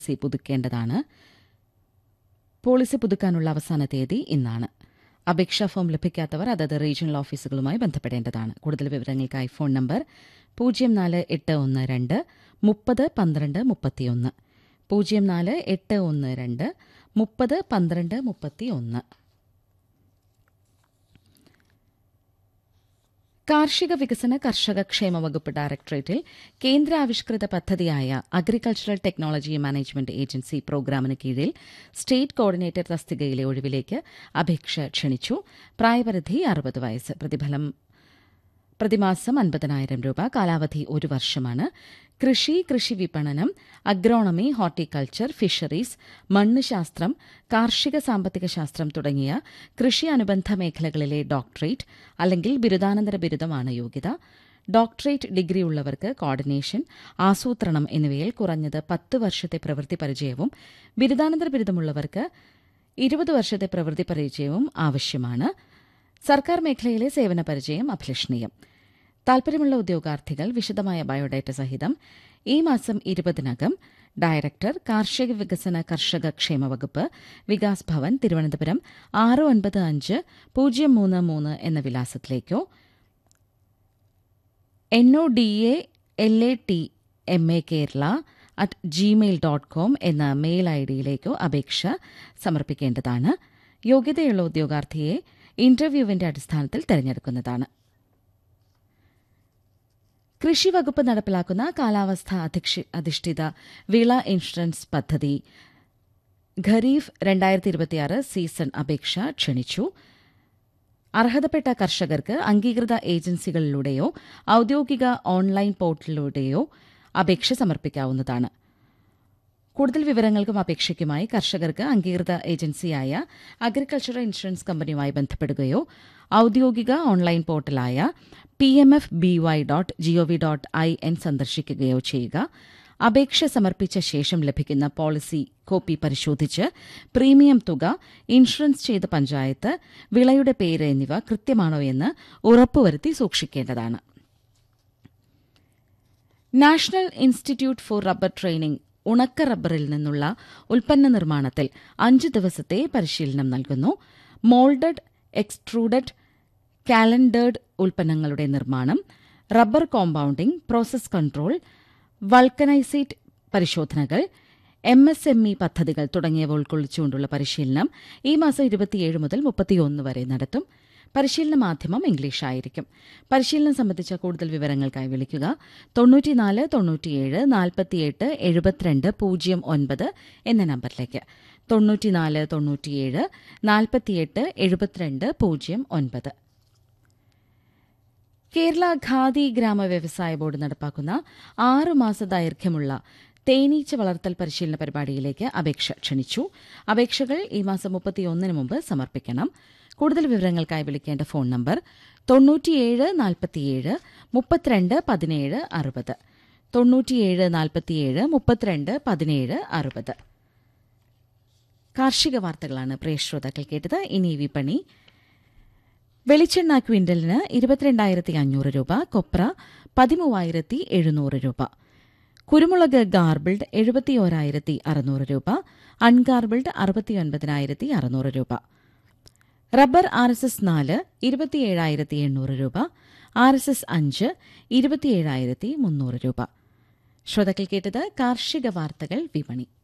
policy പുതുക്കേണ്ടതാണ് policy പുതുക്കാനുള്ള അവസാന തീയതി ഇന്നാണ് അപേക്ഷാ ഫോം ലഭിക്കാത്തവർ അതത് റീജിയണൽ ഓഫീസുകളുമായി ബന്ധപ്പെടേണ്ടതാണ് കൂടുതൽ വിവരങ്ങൾക്കായി ഫോൺ നമ്പർ പൂജ്യം നാല് എട്ട് ഒന്ന് രണ്ട് മുപ്പത് പന്ത്രണ്ട് മുപ്പത്തിയൊന്ന് പൂജ്യം നാല് എട്ട് ഒന്ന് രണ്ട് മുപ്പത് പന്ത്രണ്ട് മുപ്പത്തിയൊന്ന് കാർഷിക വികസന കർഷക ക്ഷേമ വകുപ്പ് ഡയറക്ടറേറ്റിൽ കേന്ദ്ര ആവിഷ്കൃത പദ്ധതിയായ അഗ്രികൾച്ചറൽ ടെക്നോളജി മാനേജ്മെന്റ് ഏജൻസി പ്രോഗ്രാമിന് കീഴിൽ സ്റ്റേറ്റ് കോർഡിനേറ്റർ തസ്തികയിലെ ഒഴിവിലേക്ക് അപേക്ഷ ക്ഷണിച്ചു പ്രായപരിധി അറുപത് വയസ്സ് പ്രതിഫലം പ്രതിമാസം അൻപതിനായിരം രൂപ കാലാവധി ഒരു വർഷമാണ് കൃഷി കൃഷി വിപണനം അഗ്രോണമി ഹോർട്ടിക്കൾച്ചർ ഫിഷറീസ് മണ്ണ് ശാസ്ത്രം കാർഷിക സാമ്പത്തിക ശാസ്ത്രം തുടങ്ങിയ കൃഷി അനുബന്ധ മേഖലകളിലെ ഡോക്ടറേറ്റ് അല്ലെങ്കിൽ ബിരുദാനന്തര ബിരുദമാണ് യോഗ്യത ഡോക്ടറേറ്റ് ഡിഗ്രി ഉള്ളവർക്ക് കോർഡിനേഷൻ ആസൂത്രണം എന്നിവയിൽ കുറഞ്ഞത് പത്ത് വർഷത്തെ പ്രവൃത്തി പരിചയവും ബിരുദാനന്തര ബിരുദമുള്ളവർക്ക് ഇരുപത് വർഷത്തെ പ്രവൃത്തി പരിചയവും ആവശ്യമാണ് സർക്കാർ മേഖലയിലെ സേവന പരിചയം അഭിലഷണീയം താൽപര്യമുള്ള ഉദ്യോഗാർത്ഥികൾ വിശദമായ ബയോഡാറ്റ സഹിതം ഈ മാസം ഇരുപതിനകം ഡയറക്ടർ കാർഷിക വികസന കർഷക ക്ഷേമ വകുപ്പ് വികാസ് ഭവൻ തിരുവനന്തപുരം ആറ് ഒൻപത് അഞ്ച് പൂജ്യം മൂന്ന് മൂന്ന് എന്ന വിലാസത്തിലേക്കോ N O D A L A T M A Kerala at Gmail dot com എന്ന മെയിൽ ഐ ഡിയിലേക്കോ അപേക്ഷ സമർപ്പിക്കേണ്ടതാണ് യോഗ്യതയുള്ള ഉദ്യോഗാർത്ഥിയെ ഇന്റർവ്യൂവിന്റെ അടിസ്ഥാനത്തിൽ തെരഞ്ഞെടുക്കുന്നതാണ് കൃഷി വകുപ്പ് നടപ്പിലാക്കുന്ന കാലാവസ്ഥ അധിഷ്ഠിത വിള ഇൻഷുറൻസ് പദ്ധതി ഖരീഫ് രണ്ടായിരത്തി ഇരുപത്തിയാറ് സീസൺ അപേക്ഷ ക്ഷണിച്ചു അർഹതപ്പെട്ട കർഷകർക്ക് അംഗീകൃത ഏജൻസികളിലൂടെയോ ഔദ്യോഗിക ഓൺലൈൻ പോർട്ടലിലൂടെയോ അപേക്ഷ സമർപ്പിക്കാവുന്നതാണ് കൂടുതൽ വിവരങ്ങൾക്കും അപേക്ഷയ്ക്കുമായി കർഷകർക്ക് അംഗീകൃത ഏജൻസിയായ അഗ്രികൾച്ചറൽ ഇൻഷുറൻസ് കമ്പനിയുമായി ബന്ധപ്പെടുകയോ ഔദ്യോഗിക ഓൺലൈൻ പോർട്ടലായ P M F B Y dot gov dot I N സന്ദർശിക്കുകയോ ചെയ്യുക അപേക്ഷ സമർപ്പിച്ച ശേഷം ലഭിക്കുന്ന പോളിസി കോപ്പി പരിശോധിച്ച് പ്രീമിയം തുക ഇൻഷുറൻസ് ചെയ്ത പഞ്ചായത്ത് വിളയുടെ പേര് എന്നിവ കൃത്യമാണോ എന്ന് ഉറപ്പുവരുത്തി സൂക്ഷിക്കേണ്ടതാണ് national institute for rubber training ഉണക്ക റബ്ബറിൽ നിന്നുള്ള ഉൽപ്പന്ന നിർമ്മാണത്തിൽ അഞ്ച് ദിവസത്തെ പരിശീലനം നൽകുന്നു മോൾഡഡ് എക്സ്ട്രൂഡഡ് കാലൻഡേർഡ് ഉൽപ്പന്നങ്ങളുടെ നിർമ്മാണം rubber compounding process control vulcanizate പരിശോധനകൾ എം എസ് എം ഇ പദ്ധതികൾ തുടങ്ങിയവ ഉൾക്കൊള്ളിച്ചുകൊണ്ടുള്ള പരിശീലനം ഈ മാസം ഇരുപത്തിയേഴ് മുതൽ മുപ്പത്തിയൊന്ന് വരെ നടത്തും പരിശീലന മാധ്യമം ഇംഗ്ലീഷ് ആയിരിക്കും പരിശീലനം സംബന്ധിച്ച കൂടുതൽ വിവരങ്ങൾക്കായി വിളിക്കുക തൊണ്ണൂറ്റിനാല് തൊണ്ണൂറ്റിയേഴ് നാൽപ്പത്തിയെട്ട് എഴുപത്തിരണ്ട് പൂജ്യം ഒൻപത് എന്ന നമ്പറിലേക്ക് തൊണ്ണൂറ്റിനാല് തൊണ്ണൂറ്റിയേഴ് നാൽപ്പത്തിയെട്ട് എഴുപത്തിരണ്ട് പൂജ്യം ഒൻപത് കേരള ഖാദി ഗ്രാമ വ്യവസായ ബോർഡ് നടപ്പാക്കുന്ന ആറ് മാസ ദൈർഘ്യമുള്ള തേനീച്ച വളർത്തൽ പരിശീലന പരിപാടിയിലേക്ക് അപേക്ഷ ക്ഷണിച്ചു അപേക്ഷകൾ ഈ മാസം മുപ്പത്തിയൊന്നിന് മുമ്പ് സമർപ്പിക്കണം കൂടുതൽ വിവരങ്ങൾക്കായി വിളിക്കേണ്ട ഫോൺ നമ്പർ തൊണ്ണൂറ്റിയേഴ് നാൽപ്പത്തിയേഴ് മുപ്പത്തിരണ്ട് പതിനേഴ് അറുപത് തൊണ്ണൂറ്റിയേഴ് നാൽപ്പത്തിയേഴ് മുപ്പത്തിരണ്ട് പതിനേഴ് അറുപത് കാർഷിക വാർത്തകളാണ് പ്രിയ ശ്രോതാക്കൾ കേട്ടത് ഇനി വിപണി വെളിച്ചെണ്ണ ക്വിന്റലിന് ഇരുപത്തിരണ്ടായിരത്തി അഞ്ഞൂറ് രൂപ കൊപ്ര പതിമൂവായിരത്തി എഴുന്നൂറ് രൂപ കുരുമുളക് ഗാർബിൾഡ് എഴുപത്തിയോരായിരത്തി അറുന്നൂറ് രൂപ അൺഗാർബിൾഡ് അറുപത്തിയൊൻപതിനായിരത്തി അറുന്നൂറ് രൂപ റബ്ബർ ആർ എസ് എസ് നാല് ഇരുപത്തിയേഴായിരത്തി എണ്ണൂറ് രൂപ ആർ എസ് എസ് അഞ്ച് ഇരുപത്തിയേഴായിരത്തി മുന്നൂറ് രൂപ ശ്രോതാക്കൾ കേട്ടത് കാർഷിക വാർത്തകൾ വിപണി